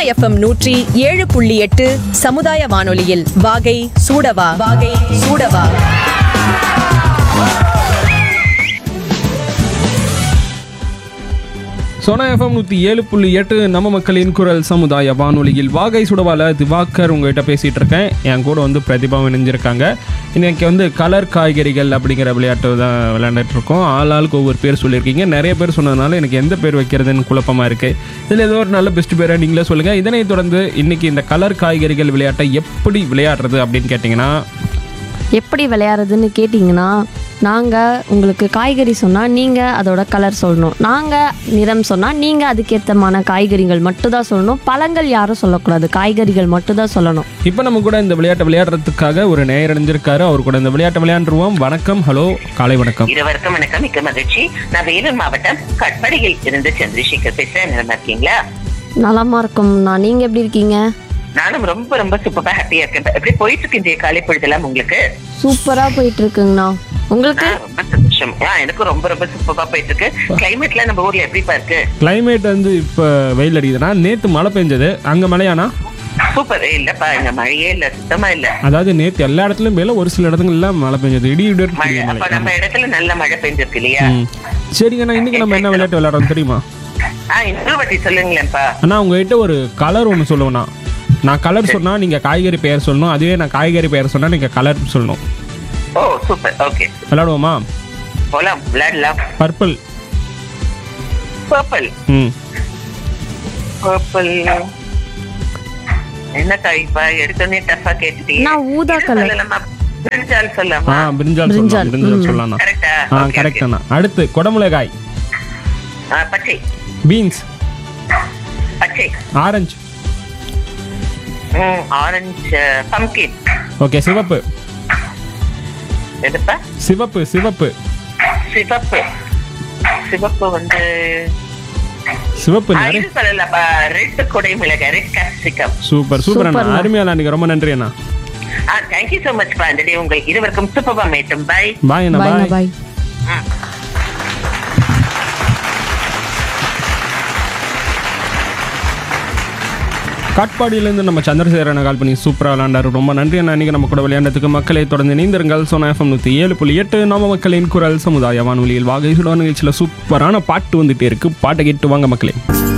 FM நூற்றி ஏழு புள்ளி எட்டு சமுதாய வானொலியில் வாகை சூடவா வாகை சூடவா சோனா எஃப்எம் நூற்றி ஏழு புள்ளி எட்டு நம்ம மக்களின் குரல் சமுதாய வானொலியில் வாகை சுடவால திவாகர் உங்ககிட்ட பேசிகிட்டு இருக்கேன் என் கூட வந்து பிரதிபா இணைஞ்சிருக்காங்க இன்னைக்கு வந்து கலர் காய்கறிகள் அப்படிங்கிற விளையாட்டு தான் விளையாண்டுட்டு இருக்கோம் ஆள் ஆளுக்கு ஒவ்வொரு பேர் சொல்லியிருக்கீங்க நிறைய பேர் சொன்னதுனால எனக்கு எந்த பேர் வைக்கிறதுன்னு குழப்பமாக இருக்குது இதில் ஏதோ ஒரு நல்ல பெஸ்ட் பேரை நீங்களே சொல்லுங்கள் இதனைத் தொடர்ந்து இன்னைக்கு இந்த கலர் காய்கறிகள் விளையாட்டை எப்படி விளையாடுறது அப்படின்னு கேட்டிங்கன்னா எப்படி விளையாடுறதுன்னு கேட்டிங்கன்னா நாங்கள் உங்களுக்கு காய்கறி சொன்னால் நீங்கள் அதோட கலர் சொல்லணும் நாங்கள் நிறம் சொன்னால் நீங்கள் அதுக்கேற்றமான காய்கறிகள் மட்டும் தான் சொல்லணும் பழங்கள் யாரும் சொல்லக்கூடாது காய்கறிகள் மட்டும் தான் சொல்லணும் இப்போ நம்ம கூட இந்த விளையாட்டை விளையாடுறதுக்காக ஒரு நேயர் இணைஞ்சிருக்காரு அவர் கூட இந்த விளையாட்டை விளையாண்டுருவோம் வணக்கம் ஹலோ காலை வணக்கம் இருவருக்கும் வணக்கம் மிக்க மகிழ்ச்சி நான் வேலூர் மாவட்டம் கட்படியில் இருந்து சந்திரசேகர் பேசுறேன் நல்லா இருக்கீங்களா நலமா இருக்கும்ண்ணா நீங்கள் எப்படி இருக்கீங்க நானும் ரொம்ப ரொம்ப சூப்பரா ஹாப்பியா இருக்கேன் எப்படி போயிட்டு இருக்கு இந்த காலை பொழுதெல்லாம் உங்களுக்கு சூப்பராக போயிட்டு இருக்குங்கண்ணா உங்களுக்கு ஆ, ரொம்ப சந்தோஷம் ஆ, எனக்கும் ரொம்ப ரொம்ப சூப்பரா போயிட்டு இருக்கு கிளைமேட்ல நம்ம ஊர்ல எப்படிப்பா இருக்கு கிளைமேட் வந்து இப்போ வெயில் அடிக்குதுன்னா நேற்று மழை பெஞ்சது அங்கே மழையானா சூப்பர் இல்லப்பா இங்க மழையே இல்ல சுத்தமா இல்ல அதாவது நேற்று எல்லா இடத்துலையும் மேல ஒரு சில இடங்கள்ல மழை பெஞ்சது இடி இடி மழை பெரிய மழை அப்ப நம்ம இடத்துல நல்ல மழை பெஞ்சிருக்கு இல்லையா ம். சரிங்கண்ணா இன்னைக்கு நம்ம என்ன விளையாட்டு விளையாடுறோம் தெரியுமா ஆ இன்னொரு வாட்டி சொல்லுங்களேன்ப்பா அண்ணா உங்ககிட்ட ஒரு கலர் ஒன்று சொல்லுவேண்ணா நான் கலர் சொன்னா நீங்க காய்கறி பெயர் சொல்லணும் அதுவே நான் காய்கறி பெயர் சொன்னா நீங்க கலர் சொல்லணும் ஓ சூப்பர் ஓகே விளையாடுவோமா போலாம் விளையாடலாம் பர்பிள் பர்பிள் ம் பர்பிள் என்ன காய்ப்பா எடுத்தோடனே டஃபா கேட்டுட்டீங்க நான் ஊதா இது colour. சொல்லலாமா? பிரிஞ்சால் ஆ சொல்லலாமா பிரிஞ்சால் சொல்லலாம் பிரிஞ்சால், பிரிஞ்சால் ம். சொல்லலாம் கரெக்டா ஆ Okay, கரெக்ட் okay. அண்ணா அடுத்து குடமிளகாய் ஆ, பச்சை பீன்ஸ் பச்சை ஆரஞ்சு ஆரஞ்சு பம்கின் ஓகே சிவப்பு எதுப்பா சிவப்பு சிவப்பு சிவப்பு சிவப்பு வந்து சிவப்பு ஆ, நிறைய இது சொல்லலப்பா ரெட் கொடை மிளகாய் ரெட் கேப்சிகம் சூப்பர் சூப்பர் அண்ணா சூப்பர்ண்ணா. அருமையா அண்ணா ரொம்ப நன்றி அண்ணா ஆ தேங்க்யூ சோ மச் பா இந்த day உங்கள் இருவருக்கும் சூப்பர்பா மேட்டும் பை பாய் அண்ணா பாய்ண்ணா பாய் பாய் காட்பாடியிலேருந்து நம்ம சந்திரசேகரனை கால் பண்ணி சூப்பராக விளையாண்டாரு ரொம்ப நன்றி அண்ணா இன்னைக்கு நம்ம கூட விளையாண்டதுக்கு மக்களை தொடர்ந்து இணைந்திருங்கள் சோனா எஃப்எம் நூற்றி ஏழு புள்ளி எட்டு நம்ம மக்களின் குரல் சமுதாய வானொலியில் வாகை சுடா நிகழ்ச்சியில் சூப்பரான பாட்டு வந்துட்டே இருக்கு பாட்டை கேட்டு வாங்க மக்களே